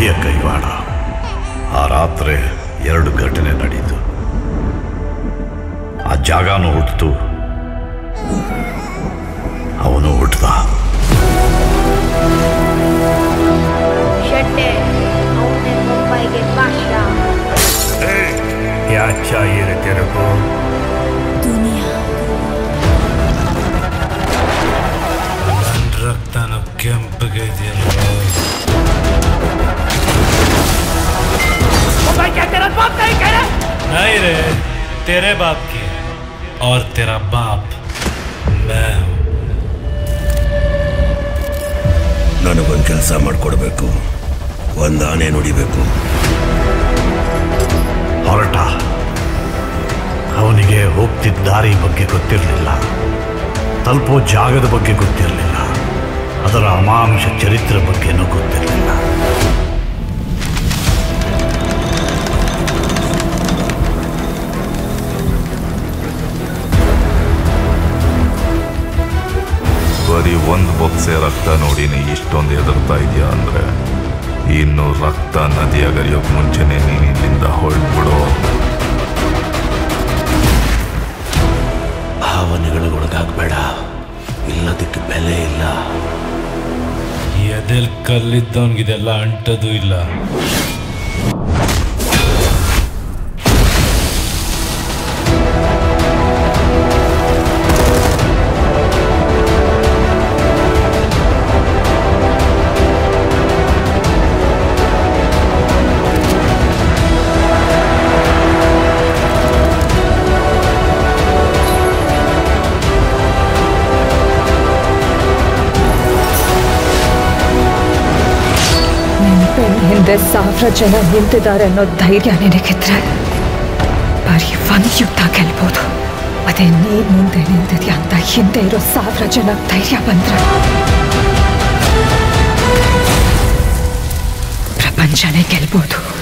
ಕೊನೆಯ ಕೈವಾಡ ಆ ರಾತ್ರಿ ಎರಡು ಘಟನೆ ನಡೀತು ಆ ಜಾಗನೂ ಹುಟ್ಟಿತು ಅವನು ಹುಟ್ಟದ ಶೆಟ್ಟೆ ಅವನೇ ಮುಂಬೈಗೆ ಭಾಷಾ क्या चाहिए रे तेरे को ದುನಿಯಾ ನನ್ನ ರಕ್ತನ ಕೆಂಪಗೆ ಇದೆಯಲ್ಲ नहीं रे तेरे बाप की है और तेरा बाप मैं हूँ ನನಗೊಂದು ಕೆಲಸ ಮಾಡಿಕೊಡ್ಬೇಕು ಒಂದು ಆನೆ ನುಡಿಬೇಕು ಹೊರಟ ಅವನಿಗೆ ಹೋಗ್ತಿದ್ದ ದಾರಿ ಬಗ್ಗೆ ಗೊತ್ತಿರಲಿಲ್ಲ ತಲುಪೋ ಜಾಗದ ಬಗ್ಗೆ ಗೊತ್ತಿರಲಿಲ್ಲ ಅದರ ಅಮಾನುಷ ಚರಿತ್ರೆ ಬಗ್ಗೆನೂ ಗೊತ್ತಿರಲಿಲ್ಲ ಬರೀ ಒಂದು ಬೊಕ್ಸೆ ರಕ್ತ ನೋಡಿನೇ ಇಷ್ಟೊಂದು ಹೆದರ್ತಾ ಇದೆಯಾ ಅಂದ್ರೆ ಇನ್ನು ರಕ್ತ ನದಿಯಾಗರಿಯೋಕ್ ಮುಂಚೆನೆ ನೀನು ಇಲ್ಲಿಂದ ಹೊರಟ್ಬಿಡು ಭಾವನೆಗಳಿಗೆ ಒಳಗಾಗಬೇಡ ಇಲ್ಲದಕ್ಕೆ ಬೆಲೆ ಇಲ್ಲ ಎದೆಲ್ ಕಲ್ಲಿದ್ದವನ್ಗಿದೆಲ್ಲ ಅಂಟದು ಇಲ್ಲ ನಿನ್ನ ಬೆನ್ನ ಹಿಂದೆ ಸಾವಿರ ಜನ ನಿಂತಿದ್ದಾರೆ ಅನ್ನೋ ಧೈರ್ಯ ನಿನಗಿದ್ರೆ ಬರೀ ಒಂದು ಯುದ್ಧ ಗೆಲ್ಬೋದು ಅದೇ ನೀನ್ ಮುಂದೆ ನಿಂತಿದ್ಯಾ ಅಂತ ಹಿಂದೆ ಇರೋ ಸಾವಿರ ಜನ ಧೈರ್ಯ ಬಂದ್ರೆ ಪ್ರಪಂಚನೇ ಗೆಲ್ಬೋದು